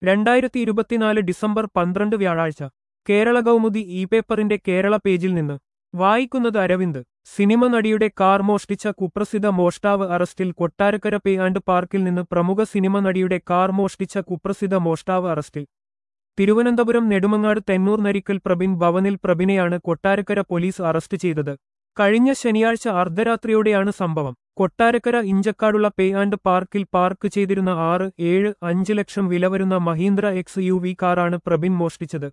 രണ്ടായിരത്തി ഇരുപത്തിനാല് ഡിസംബർ പന്ത്രണ്ട് വ്യാഴാഴ്ച കേരള കൗമുദി ഇ പേപ്പറിന്റെ കേരള പേജിൽ നിന്ന് വായിക്കുന്നത് അരവിന്ദ് സിനിമ നടിയുടെ കാർ മോഷ്ടിച്ച കുപ്രസിദ്ധ മോഷ്ടാവ് അറസ്റ്റിൽ കൊട്ടാരക്കര പേ ആൻഡ് പാർക്കിൽ നിന്ന് പ്രമുഖ സിനിമ നടിയുടെ കാർ മോഷ്ടിച്ച കുപ്രസിദ്ധ മോഷ്ടാവ് അറസ്റ്റിൽ തിരുവനന്തപുരം നെടുമങ്ങാട് തെന്നൂർ നരിക്കൽ പ്രബിൻ ഭവനിൽ പ്രബിനെയാണ് കൊട്ടാരക്കര പോലീസ് അറസ്റ്റ് ചെയ്തത് കഴിഞ്ഞ ശനിയാഴ്ച അർദ്ധരാത്രിയോടെയാണ് സംഭവം കൊട്ടാരക്കര ഇഞ്ചക്കാടുള്ള പേ ആൻഡ് പാർക്കിൽ പാർക്ക് ചെയ്തിരുന്ന ആറ് ഏഴ് അഞ്ച് ലക്ഷം വില വരുന്ന മഹീന്ദ്ര എക്സ് യു വി കാറാണ് പ്രബിൻ മോഷ്ടിച്ചത്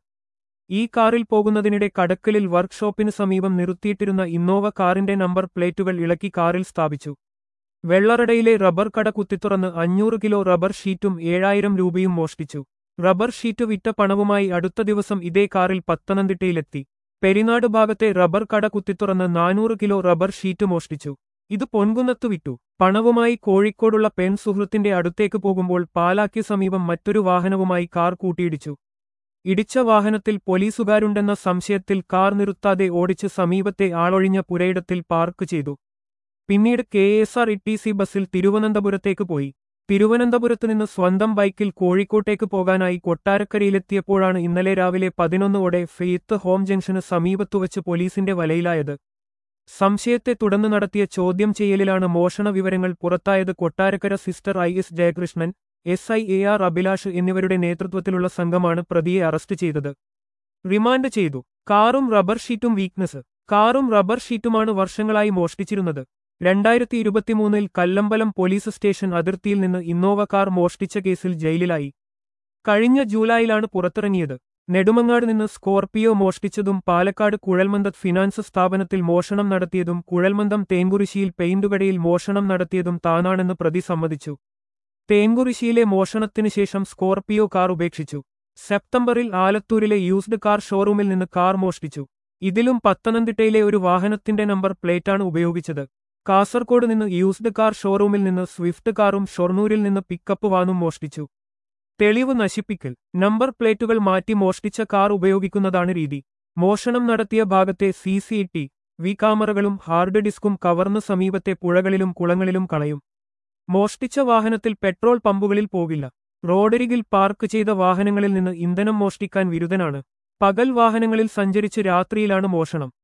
ഈ കാറിൽ പോകുന്നതിനിടെ കടക്കലിൽ വർക്ക്ഷോപ്പിന് സമീപം നിർത്തിയിട്ടിരുന്ന ഇന്നോവ കാറിന്റെ നമ്പർ പ്ലേറ്റുകൾ ഇളക്കി കാറിൽ സ്ഥാപിച്ചു വെള്ളറടയിലെ റബ്ബർ കട കുത്തിത്തുറന്ന് അഞ്ഞൂറ് കിലോ റബ്ബർ ഷീറ്റും ഏഴായിരം രൂപയും മോഷ്ടിച്ചു റബ്ബർ ഷീറ്റ് വിറ്റ പണവുമായി അടുത്ത ദിവസം ഇതേ കാറിൽ പത്തനംതിട്ടയിലെത്തി പെരിനാട് ഭാഗത്തെ റബ്ബർ കട കുത്തിത്തുറന്ന് നാനൂറ് കിലോ റബ്ബർ ഷീറ്റ് മോഷ്ടിച്ചു ഇത് പൊൻകുന്നത്തു വിറ്റു പണവുമായി കോഴിക്കോടുള്ള പെൺ സുഹൃത്തിന്റെ അടുത്തേക്ക് പോകുമ്പോൾ പാലാക്ക് സമീപം മറ്റൊരു വാഹനവുമായി കാർ കൂട്ടിയിടിച്ചു ഇടിച്ച വാഹനത്തിൽ പോലീസുകാരുണ്ടെന്ന സംശയത്തിൽ കാർ നിർത്താതെ ഓടിച്ച് സമീപത്തെ ആളൊഴിഞ്ഞ പുരയിടത്തിൽ പാർക്ക് ചെയ്തു പിന്നീട് K S R T C സി ബസ്സിൽ തിരുവനന്തപുരത്തേക്ക് പോയി തിരുവനന്തപുരത്ത് നിന്ന് സ്വന്തം ബൈക്കിൽ കോഴിക്കോട്ടേക്ക് പോകാനായി കൊട്ടാരക്കരയിലെത്തിയപ്പോഴാണ് ഇന്നലെ രാവിലെ പതിനൊന്നോടെ ഫെയ്ത്ത് ഹോം ജംഗ്ഷന് സമീപത്തുവച്ച് പോലീസിന്റെ വലയിലായത് സംശയത്തെ തുടർന്ന് നടത്തിയ ചോദ്യം ചെയ്യലിലാണ് മോഷണ വിവരങ്ങൾ പുറത്തായത് കൊട്ടാരക്കര സിസ്റ്റർ I S Jayakrishnan S I A R Abhilash എന്നിവരുടെ നേതൃത്വത്തിലുള്ള സംഘമാണ് പ്രതിയെ അറസ്റ്റ് ചെയ്തത് റിമാൻഡ് ചെയ്തു കാറും റബ്ബർ ഷീറ്റും വീക്ക്നസ് കാറും റബ്ബർ ഷീറ്റുമാണ് വർഷങ്ങളായി മോഷ്ടിച്ചിരുന്നത് രണ്ടായിരത്തി ഇരുപത്തിമൂന്നിൽ കല്ലമ്പലം പോലീസ് സ്റ്റേഷൻ അതിർത്തിയിൽ നിന്ന് ഇന്നോവ കാർ മോഷ്ടിച്ച കേസിൽ ജയിലിലായി കഴിഞ്ഞ ജൂലൈയിലാണ് പുറത്തിറങ്ങിയത് നെടുമങ്ങാട് നിന്ന് സ്കോർപിയോ മോഷ്ടിച്ചതും പാലക്കാട് കുഴൽമന്ദത്ത് ഫിനാൻസ് സ്ഥാപനത്തിൽ മോഷണം നടത്തിയതും കുഴൽമന്ദം തേങ്കുറിശിയിൽ പെയിന്റുകടയിൽ മോഷണം നടത്തിയതും താനാണെന്ന് പ്രതി സമ്മതിച്ചു തേങ്കുറിശിയിലെ മോഷണത്തിനു ശേഷം സ്കോർപിയോ കാർ ഉപേക്ഷിച്ചു സെപ്റ്റംബറിൽ ആലത്തൂരിലെ യൂസ്ഡ് കാർ ഷോറൂമിൽ നിന്ന് കാർ മോഷ്ടിച്ചു ഇതിലും പത്തനംതിട്ടയിലെ ഒരു വാഹനത്തിന്റെ നമ്പർ പ്ലേറ്റാണ് ഉപയോഗിച്ചത് കാസർകോട് നിന്ന് യൂസ്ഡ് കാർ ഷോറൂമിൽ നിന്ന് സ്വിഫ്റ്റ് കാറും ഷൊർണൂരിൽ നിന്ന് പിക്കപ്പ് വാനും മോഷ്ടിച്ചു തെളിവ് നശിപ്പിക്കൽ നമ്പർ പ്ലേറ്റുകൾ മാറ്റി മോഷ്ടിച്ച കാർ ഉപയോഗിക്കുന്നതാണ് രീതി മോഷണം നടത്തിയ ഭാഗത്തെ സി സി ടി വി ക്യാമറകളും ഹാർഡ് ഡിസ്കും കവർന്ന് സമീപത്തെ പുഴകളിലും കുളങ്ങളിലും കളയും മോഷ്ടിച്ച വാഹനത്തിൽ പെട്രോൾ പമ്പുകളിൽ പോകില്ല റോഡരികിൽ പാർക്ക് ചെയ്ത വാഹനങ്ങളിൽ നിന്ന് ഇന്ധനം മോഷ്ടിക്കാൻ വിരുദ്ധനാണ് പകൽ വാഹനങ്ങളിൽ സഞ്ചരിച്ച് രാത്രിയിലാണ് മോഷണം